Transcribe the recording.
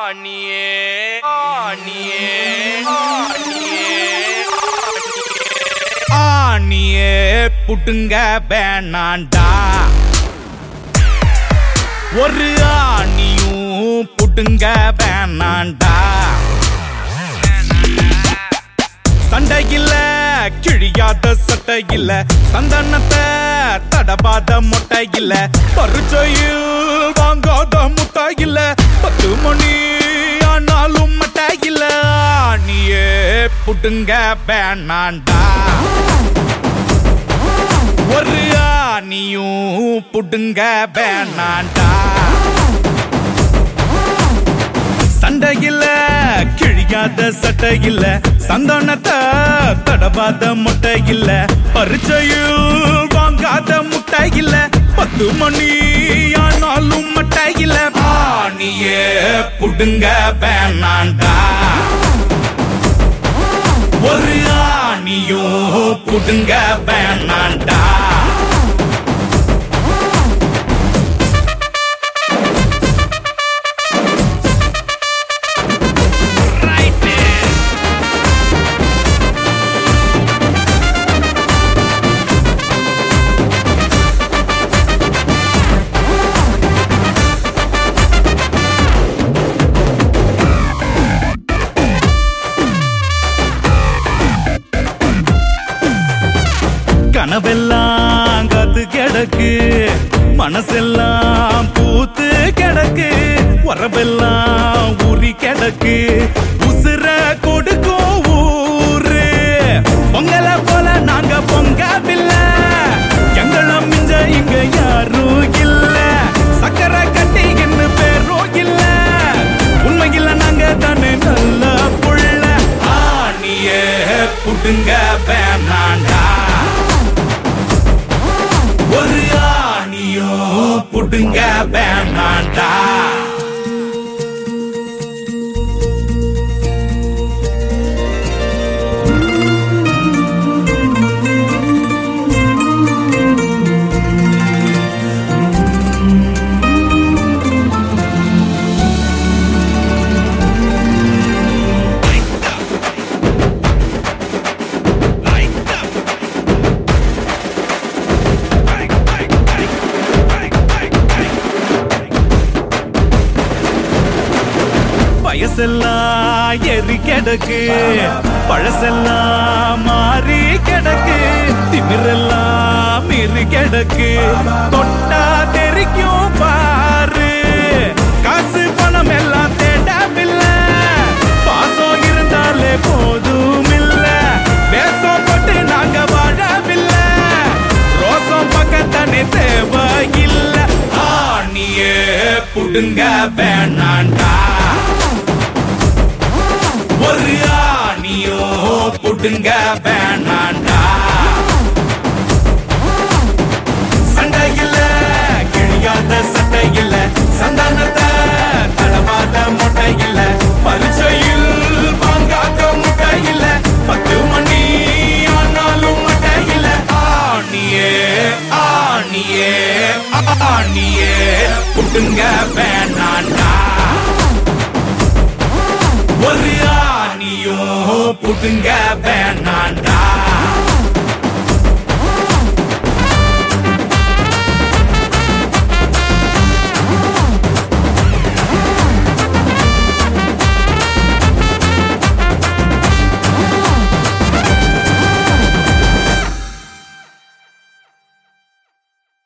ஆணியே ஆணியே ஆணியே ஆணியே புட்டுங்க வேணாண்டா ஒரு ஆணியும் புட்டுங்க வேணாண்டா சண்டை இல்ல கிழியாத சட்டை இல்ல சந்தனத்தை தடபாத மொட்டை இல்ல பரிச்சையில் வாங்காத முட்டை இல்ல பத்து மணி ஆனாலும் மட்டை இல்ல ஆணியே புட்டுங்க வேணாண்டா ஒரு ஆணியும் புடுங்க வேணாண்டா சண்டை இல்ல கிழியாத சட்டை இல்ல சந்தனத்தை தடவாத முட்டை இல்ல பரிச்சையில் வாங்காத முட்டை இல்ல பத்து மணி ஆனாலும் மட்டை இல்ல ஆணியே புடுங்க வேணாண்டா ஒரு ஆணியும் புடுங்க வேணாண்டா கனவெல்லாம் காத்து கிடக்கு மனசெல்லாம் பூத்து கிடக்கு உறவெல்லாம் ஊறி கிடக்கு உசுர கொடுக்கும் ஊரு பொங்கலை போல நாங்க பொங்கவில்லை எங்களை மிஞ்ச இங்க யாரும் இல்ல சக்கரை கட்டி என்ன பேரும் இல்ல உண்மையில நாங்க தானே நல்ல புள்ள ஆணியே புடுங்க வேணாண்டா ஒரு ஆணியோ புடுங்க வேணாண்டா வயசெல்லாம் எரி கிடக்கு பழசெல்லாம் மாறி கிடக்கு திமிரெல்லாம் மீறி கிடக்கு தொட்டா தெரிக்கும் பாரு காசு பணம் எல்லாம் தேடவில்லை பாசம் இருந்தாலே போதும் இல்ல வேஷம் போட்டு நாங்க வாழவில்லை ரோசம் பக்கத்தானே தேவையில்ல ஆணியே புடுங்க வேணாண்டா ஒரு ஆணியோ புடுங்க வேணாண்டா சண்டை இல்ல கிழியாத சட்டை இல்ல சந்தானத்தை தடவாத முட்டை இல்ல பரிச்சையில் வாங்காத முட்டை இல்ல பத்து மணி ஆனாலும் முட்டை இல்ல ஆணியே ஆணியே ஆணியே புடுங்க வேணாண்டா ஒரு ஆணியோ புடுங்க வேணாண்டா